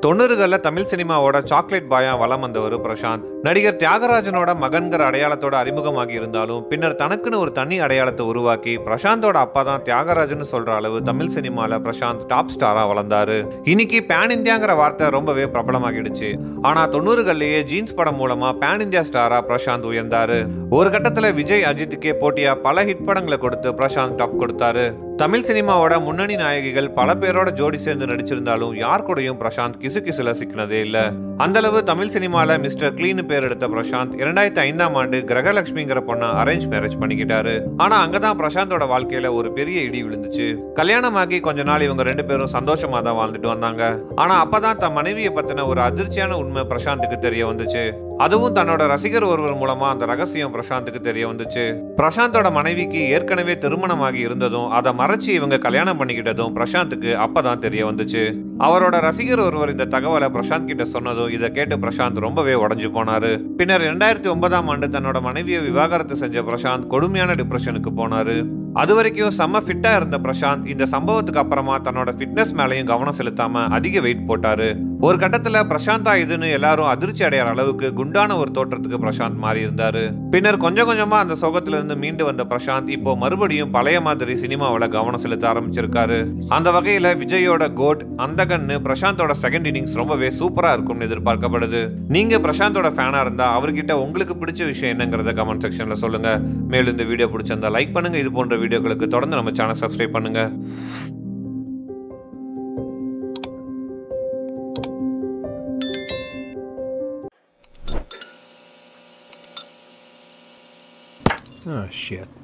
தொண்ணூறுகளில் தமிழ் சினிமாவோட சாக்லேட் பாயா வலம் வந்தவர் பிரசாந்த் நடிகர் தியாகராஜனோட மகன்கிற அடையாளத்தோட அறிமுகமாகி இருந்தாலும் பின்னர் தனக்குன்னு ஒரு தனி அடையாளத்தை உருவாக்கி பிரசாந்தோட அப்பா தான் தியாகராஜன் சொல்ற அளவு தமிழ் சினிமால பிரசாந்த் டாப் ஸ்டாரா வளர்ந்தாரு இன்னைக்கு பேன் இந்தியாங்கிற வார்த்தை ரொம்பவே பிரபலமாகிடுச்சு ஆனா தொண்ணூறுகள்லயே ஜீன்ஸ் படம் மூலமா பேன் இந்தியா ஸ்டாரா பிரசாந்த் உயர்ந்தாரு ஒரு கட்டத்துல விஜய் அஜித்துக்கே போட்டியா பல ஹிட் படங்களை கொடுத்து பிரசாந்த் டாப் கொடுத்தாரு தமிழ் சினிமாவோட முன்னணி நாயகிகள் பல பேரோட ஜோடி சேர்ந்து நடிச்சிருந்தாலும் யார் கூடயும் பிரசாந்த் கிசு கிசுல சிக்கினதே இல்ல அந்த அளவு தமிழ் சினிமால மிஸ்டர் கிளீன் பேர் எடுத்த பிரசாந்த் இரண்டாயிரத்தி ஐந்தாம் ஆண்டு கிரகலட்சுமிங்கிற பொண்ணை அரேஞ்ச் மேரேஜ் பண்ணிக்கிட்டாரு ஆனா அங்கதான் பிரசாந்தோட வாழ்க்கையில ஒரு பெரிய இடி விழுந்துச்சு கல்யாணமாகி கொஞ்ச நாள் இவங்க ரெண்டு பேரும் சந்தோஷமா தான் வாழ்ந்துட்டு வந்தாங்க ஆனா அப்பதான் தன் மனைவியை பத்தின ஒரு அதிர்ச்சியான உண்மை பிரசாந்துக்கு தெரிய வந்துச்சு அதுவும் தன்னோட ரசிகர் ஒருவர் மூலமா அந்த ரகசியம் பிரசாந்துக்கு தெரிய வந்துச்சு பிரசாந்தோட மனைவிக்கு ஏற்கனவே திருமணமாகி இருந்ததும் அதை மறைச்சு இவங்க கல்யாணம் பண்ணிக்கிட்டதும் பிரசாந்துக்கு அப்பதான் தெரிய வந்துச்சு அவரோட ரசிகர் ஒருவர் இந்த தகவலை பிரசாந்த் கிட்ட சொன்னதும் இதை கேட்டு பிரசாந்த் ரொம்பவே உடஞ்சு போனாரு பின்னர் ரெண்டாயிரத்தி ஒன்பதாம் ஆண்டு தன்னோட மனைவியை விவாகரத்து செஞ்ச பிரசாந்த் கொடுமையான டிப்ரெஷனுக்கு போனாரு அது வரைக்கும் செம்ம ஃபிட்டா இருந்த பிரசாந்த் இந்த சம்பவத்துக்கு அப்புறமா தன்னோட ஃபிட்னஸ் மேலையும் கவனம் செலுத்தாம அதிக வெயிட் போட்டாரு ஒரு கட்டத்துல பிரசாந்தா இதுன்னு எல்லாரும் அதிர்ச்சி அடையாற அளவுக்கு குண்டான ஒரு தோற்றத்துக்கு பிரசாந்த் மாறி இருந்தாரு பின்னர் கொஞ்சம் கொஞ்சமா அந்த சோகத்துல இருந்து மீண்டு வந்த பிரசாந்த் இப்போ மறுபடியும் பழைய மாதிரி சினிமாவில் கவனம் செலுத்த ஆரம்பிச்சிருக்காரு அந்த வகையில விஜயோட கோட் அந்தகன்னு பிரசாந்தோட செகண்ட் இன்னிங்ஸ் ரொம்பவே சூப்பரா இருக்கும்னு எதிர்பார்க்கப்படுது நீங்க பிரசாந்தோட ஃபேனா இருந்தா அவர்கிட்ட உங்களுக்கு பிடிச்ச விஷயம் என்னங்கிறத கமெண்ட் செக்ஷன்ல சொல்லுங்க மேலும் இந்த வீடியோ பிடிச்சிருந்தா லைக் பண்ணுங்க இது போன்ற வீடியோக்களுக்கு தொடர்ந்து நம்ம சேனல் சப்ஸ்கிரைப் பண்ணுங்க Oh, shit.